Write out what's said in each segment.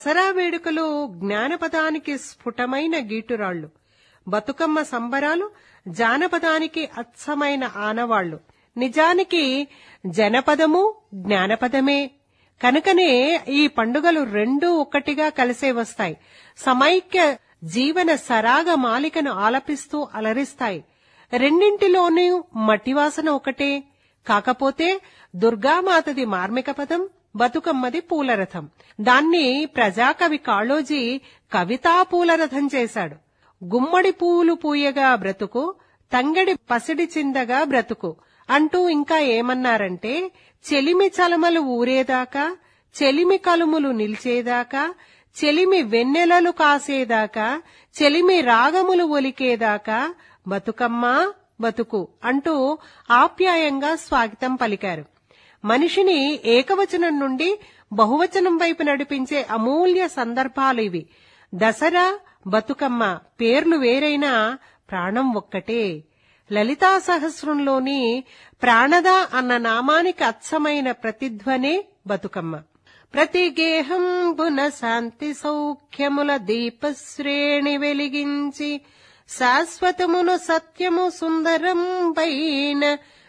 దసరా వేడుకలు జ్ఞానపదానికి స్ఫుటమైన గీటురాళ్లు బతుకమ్మ సంబరాలు జానపదానికి అచ్చమైన ఆనవాళ్లు నిజానికి జనపదము జ్ఞానపదమే కనుకనే ఈ పండుగలు రెండూ ఒక్కటిగా కలిసే వస్తాయి సమైక్య జీవన సరాగ మాలికను ఆలపిస్తూ అలరిస్తాయి రెండింటిలోనూ మట్టివాసన ఒకటే కాకపోతే దుర్గామాతది మార్మిక పదం బతుకమ్మది పూలరథం దాన్ని ప్రజాకవి కాళోజీ కవితా పూలరథం చేశాడు గుమ్మడి పువ్వులు పూయగా బ్రతుకు తంగడి పసిడి చిందగా బ్రతుకు అంటూ ఇంకా ఏమన్నారంటే చెలిమి చలమలు ఊరేదాకా చెలిమి కలుములు నిలిచేదాకా చెలిమి వెన్నెలలు కాసేదాకా చెలిమి రాగములు ఒలికేదాకా బతుకమ్మ బతుకు అంటూ ఆప్యాయంగా స్వాగతం పలికారు మనిషిని ఏకవచనం నుండి బహువచనం వైపు నడిపించే అమూల్య సందర్భాలు ఇవి దసరా బతుకమ్మ పేర్లు వేరైనా ప్రాణం ఒక్కటే లలితా సహస్రంలోని ప్రాణద అన్న నామానికి అచ్చమైన ప్రతిధ్వనే బతుకమ్మ ప్రతి గేహంబున శాంతి సౌఖ్యముల దీపశ్రేణి వెలిగించి శాశ్వతమును సత్యము సుందరం పైన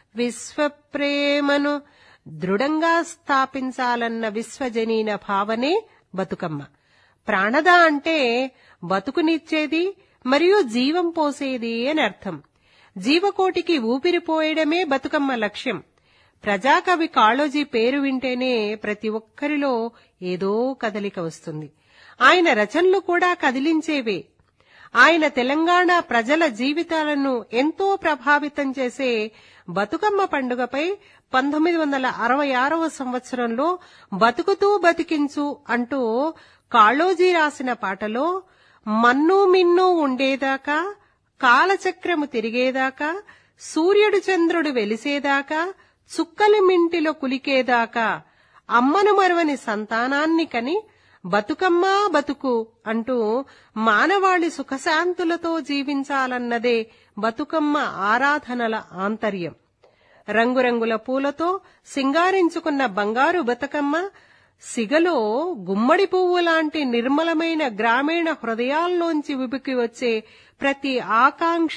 విశ్వప్రేమను దృఢంగా స్థాపించాలన్న విశ్వజనీన భావనే బతుకమ్మ ప్రాణద అంటే బతుకునిచ్చేది మరియు జీవం పోసేది అని అర్థం జీవకోటికి ఊపిరిపోయడమే బతుకమ్మ లక్ష్యం ప్రజాకవి కాళోజీ పేరు వింటేనే ప్రతి ఒక్కరిలో ఏదో కదలిక వస్తుంది ఆయన రచనలు కూడా కదిలించేవే ఆయన తెలంగాణ ప్రజల జీవితాలను ఎంతో ప్రభావితం చేసే బతుకమ్మ పండుగపై పంతొమ్మిది వందల అరవై ఆరవ సంవత్సరంలో బతుకుతూ బతికించు అంటూ కాళోజీ రాసిన పాటలో మన్ను మిన్ను ఉండేదాకా కాలచక్రము తిరిగేదాకా సూర్యుడు చంద్రుడు వెలిసేదాకా చుక్కలి మింటిలో కులికేదాకా అమ్మను మరువని సంతానాన్ని కని బతుకమ్మ బతుకు అంటూ మానవాళి సుఖశాంతులతో జీవించాలన్నదే బతుకమ్మ ఆరాధనల ఆంతర్యం రంగురంగుల పూలతో సింగారించుకున్న బంగారు బతుకమ్మ సిగలో గుమ్మడి పువ్వు లాంటి నిర్మలమైన గ్రామీణ హృదయాల్లోంచి ఉబికి వచ్చే ప్రతి ఆకాంక్ష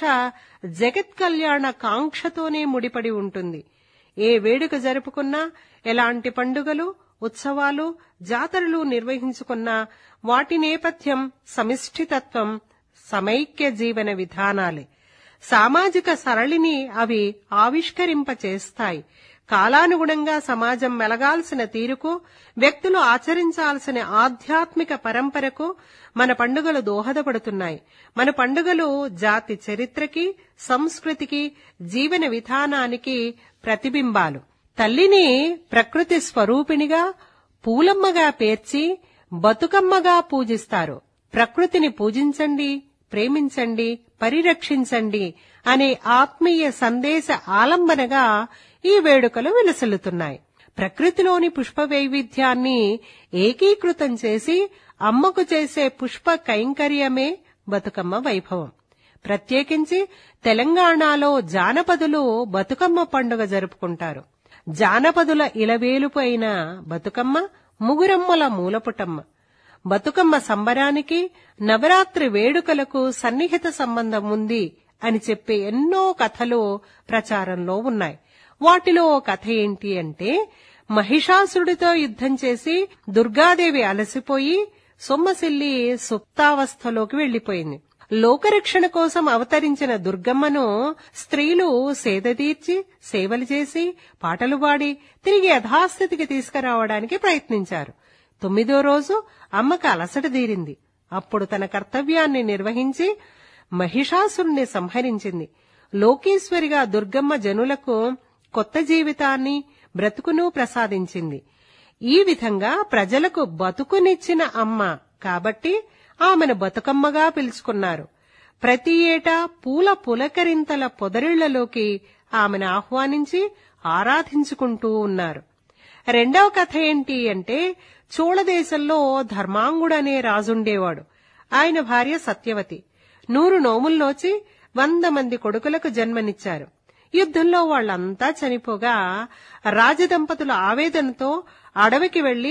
జగత్ కళ్యాణ కాంక్షతోనే ముడిపడి ఉంటుంది ఏ వేడుక జరుపుకున్నా ఎలాంటి పండుగలు ఉత్సవాలు జాతరలు నిర్వహించుకున్నా వాటి నేపథ్యం సమిష్టితత్వం సమైక్య జీవన విధానాలే సామాజిక సరళిని అవి ఆవిష్కరింప చేస్తాయి కాలానుగుణంగా సమాజం మెలగాల్సిన తీరుకు వ్యక్తులు ఆచరించాల్సిన ఆధ్యాత్మిక పరంపరకు మన పండుగలు దోహదపడుతున్నాయి మన పండుగలు జాతి చరిత్రకి సంస్కృతికి జీవన విధానానికి ప్రతిబింబాలు తల్లిని ప్రకృతి స్వరూపిణిగా పూలమ్మగా పేర్చి బతుకమ్మగా పూజిస్తారు ప్రకృతిని పూజించండి ప్రేమించండి పరిరక్షించండి అనే ఆత్మీయ సందేశ ఆలంబనగా ఈ వేడుకలు విలసిల్లుతున్నాయి ప్రకృతిలోని పుష్ప వైవిధ్యాన్ని ఏకీకృతం చేసి అమ్మకు చేసే పుష్ప కైంకర్యమే బతుకమ్మ వైభవం ప్రత్యేకించి తెలంగాణలో జానపదులు బతుకమ్మ పండుగ జరుపుకుంటారు జానపదుల ఇలవేలుపు అయిన బతుకమ్మ ముగురమ్మల మూలపుటమ్మ బతుకమ్మ సంబరానికి నవరాత్రి వేడుకలకు సన్నిహిత సంబంధం ఉంది అని చెప్పే ఎన్నో కథలు ప్రచారంలో ఉన్నాయి వాటిలో ఓ కథ ఏంటి అంటే మహిషాసురుడితో యుద్ధం చేసి దుర్గాదేవి అలసిపోయి సొమ్మసిల్లి సుప్తావస్థలోకి వెళ్లిపోయింది లోకరక్షణ కోసం అవతరించిన దుర్గమ్మను స్త్రీలు సేదతీర్చి సేవలు చేసి పాటలు పాడి తిరిగి యథాస్థితికి తీసుకురావడానికి ప్రయత్నించారు తొమ్మిదో రోజు అమ్మకు అలసట తీరింది అప్పుడు తన కర్తవ్యాన్ని నిర్వహించి మహిషాసురుణ్ణి సంహరించింది లోకేశ్వరిగా దుర్గమ్మ జనులకు కొత్త జీవితాన్ని బ్రతుకును ప్రసాదించింది ఈ విధంగా ప్రజలకు బతుకునిచ్చిన అమ్మ కాబట్టి ఆమెను బతుకమ్మగా పిలుచుకున్నారు ప్రతి ఏటా పూల పులకరింతల పొదరిళ్లలోకి ఆమెను ఆహ్వానించి ఆరాధించుకుంటూ ఉన్నారు రెండవ కథ ఏంటి అంటే చోళదేశంలో ధర్మాంగుడనే రాజుండేవాడు ఆయన భార్య సత్యవతి నూరు నోముల్లోచి వంద మంది కొడుకులకు జన్మనిచ్చారు యుద్ధంలో వాళ్లంతా చనిపోగా రాజదంపతుల ఆవేదనతో అడవికి వెళ్లి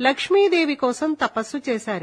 లక్ష్మీదేవి కోసం తపస్సు చేశారు